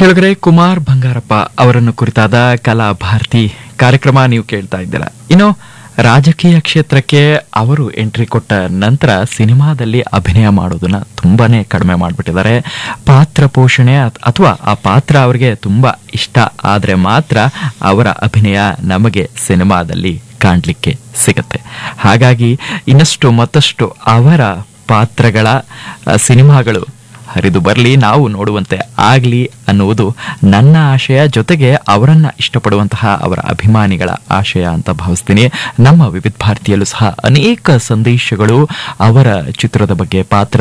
ಕೆಳಗಡೆ ಕುಮಾರ್ ಬಂಗಾರಪ್ಪ ಅವರನ್ನು ಕುರಿತಾದ ಕಲಾ ಭಾರತಿ ಕಾರ್ಯಕ್ರಮ ನೀವು ಕೇಳ್ತಾ ಇದ್ದೀರಾ ಇನ್ನು ರಾಜಕೀಯ ಕ್ಷೇತ್ರಕ್ಕೆ ಅವರು ಎಂಟ್ರಿ ಕೊಟ್ಟ ನಂತರ ಸಿನಿಮಾದಲ್ಲಿ ಅಭಿನಯ ಮಾಡೋದನ್ನ ತುಂಬಾನೇ ಕಡಿಮೆ ಮಾಡಿಬಿಟ್ಟಿದ್ದಾರೆ ಪಾತ್ರ ಪೋಷಣೆ ಅಥವಾ ಆ ಪಾತ್ರ ಅವರಿಗೆ ತುಂಬಾ ಇಷ್ಟ ಆದ್ರೆ ಮಾತ್ರ ಅವರ ಅಭಿನಯ ನಮಗೆ ಸಿನಿಮಾದಲ್ಲಿ ಕಾಣ್ಲಿಕ್ಕೆ ಸಿಗತ್ತೆ ಹಾಗಾಗಿ ಇನ್ನಷ್ಟು ಮತ್ತಷ್ಟು ಅವರ ಪಾತ್ರಗಳ ಆ, ಸಿನಿಮಾಗಳು ಹರಿದು ಬರಲಿ ನಾವು ನೋಡುವಂತೆ ಆಗಲಿ ಅನ್ನುವುದು ನನ್ನ ಆಶಯ ಜೊತೆಗೆ ಅವರನ್ನ ಇಷ್ಟಪಡುವಂತಹ ಅವರ ಅಭಿಮಾನಿಗಳ ಆಶಯ ಅಂತ ಭಾವಿಸ್ತೀನಿ ನಮ್ಮ ವಿವಿಧ ಭಾರತೀಯಲ್ಲೂ ಸಹ ಅನೇಕ ಸಂದೇಶಗಳು ಅವರ ಚಿತ್ರದ ಬಗ್ಗೆ ಪಾತ್ರ